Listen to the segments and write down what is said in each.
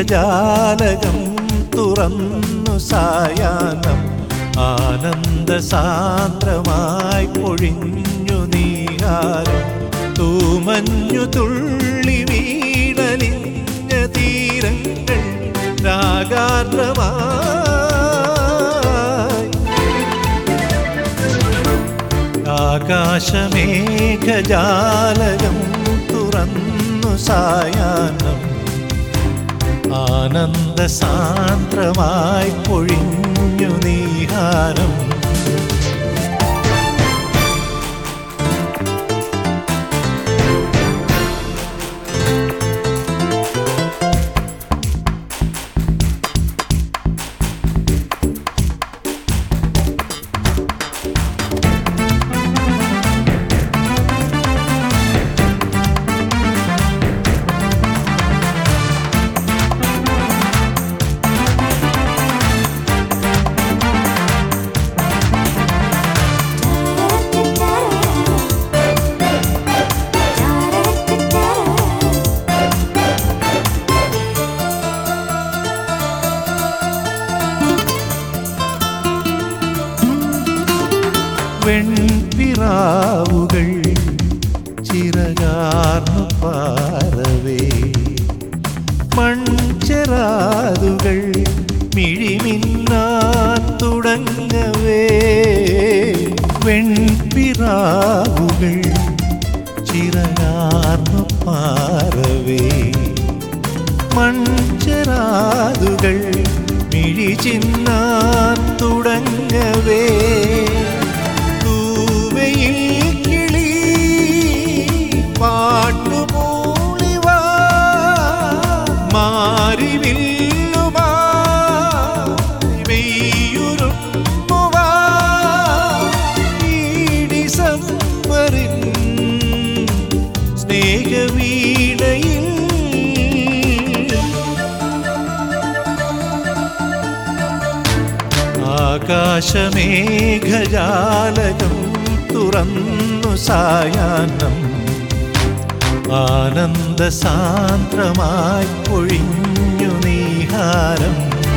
മേഘജാലകം തുറന്നു സായാഹ്നം ആനന്ദസാന്ദ്രമായി പൊഴിഞ്ഞു നീഹാരം തൂമഞ്ഞു തുള്ളി വീടലിഞ്ഞ തീരങ്ങൾ രാഗാർദ്രമായി ആകാശമേഘജാലകം തുറന്നു സായാഹ്നം ആനന്ദസാന്ദ്രമായി പൊഴിഞ്ഞു നീഹാരം വെൺപിറാവുകൾ ചിറകാർന്നു പാറവേ മൺചെറാതുകൾ മിഴിമിന്നാൻ തുടങ്ങവേ വെൺപിറാവുകൾ ചിറകാർന്നു പാറവേ മൺചെറാതുകൾ മിഴി ചിന്നാൻ തുടങ്ങവേ തൂവയിൽ കിളി പാട്ടുമൂളിവാ മാറിവില്ലുമായി വെയ്യുരുമ്പുവാ ഈ ഡിസംബറിൻ സ്നേഹവീണയിൽ ആകാശമേഘജാലകം തുറന്നു സായാഹ്നം ആനന്ദസാന്ദ്രമായി പൊഴിഞ്ഞു നീഹാരം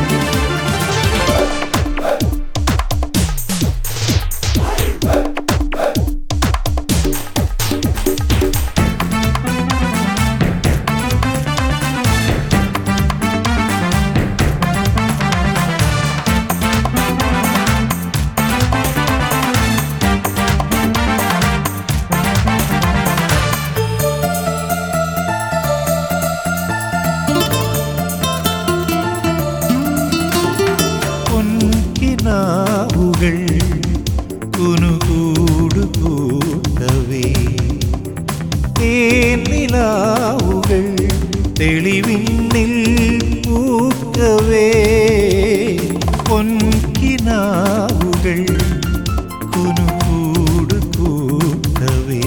പൊൻകിനാവുകൾ കുനുകൂടു കൂട്ടവേ തേനിലാവുകൾ തെളിവിണ്ണിൽ പൂക്കവേ പൊൻകിനാവുകൾ കുനുകൂടു കൂട്ടവേ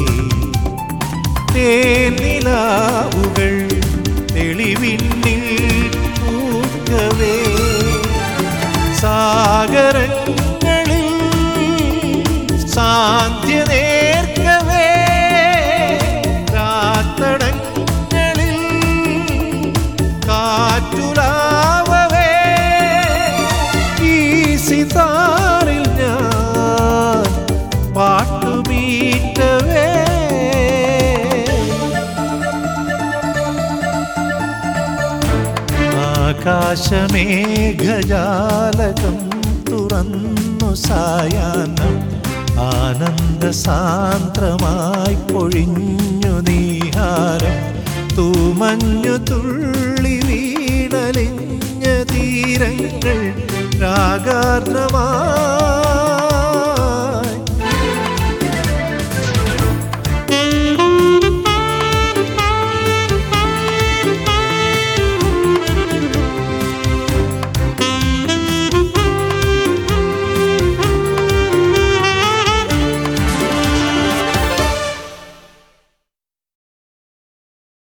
തേനിലാവുകൾ തെളിവിണ്ണിൽ പൂക്കവേ സാഗരങ്ങളിൽ സാന്ധ്യ നേർക്കവേ രാത്തടങ്ങളിൽ കാറ്റുലാവവേ ഈ സിതാറിൽ ഞാൻ പാട്ടുമീറ്റവേ ആകാശമേഘജാലകം തുറന്നു സായാഹ്നം ആനന്ദസാന്ദ്രമായി പൊഴിഞ്ഞു നീഹാരം തൂമഞ്ഞു തുള്ളി വീണലിഞ്ഞ തീരങ്ങൾ രാഗാർദ്രമായി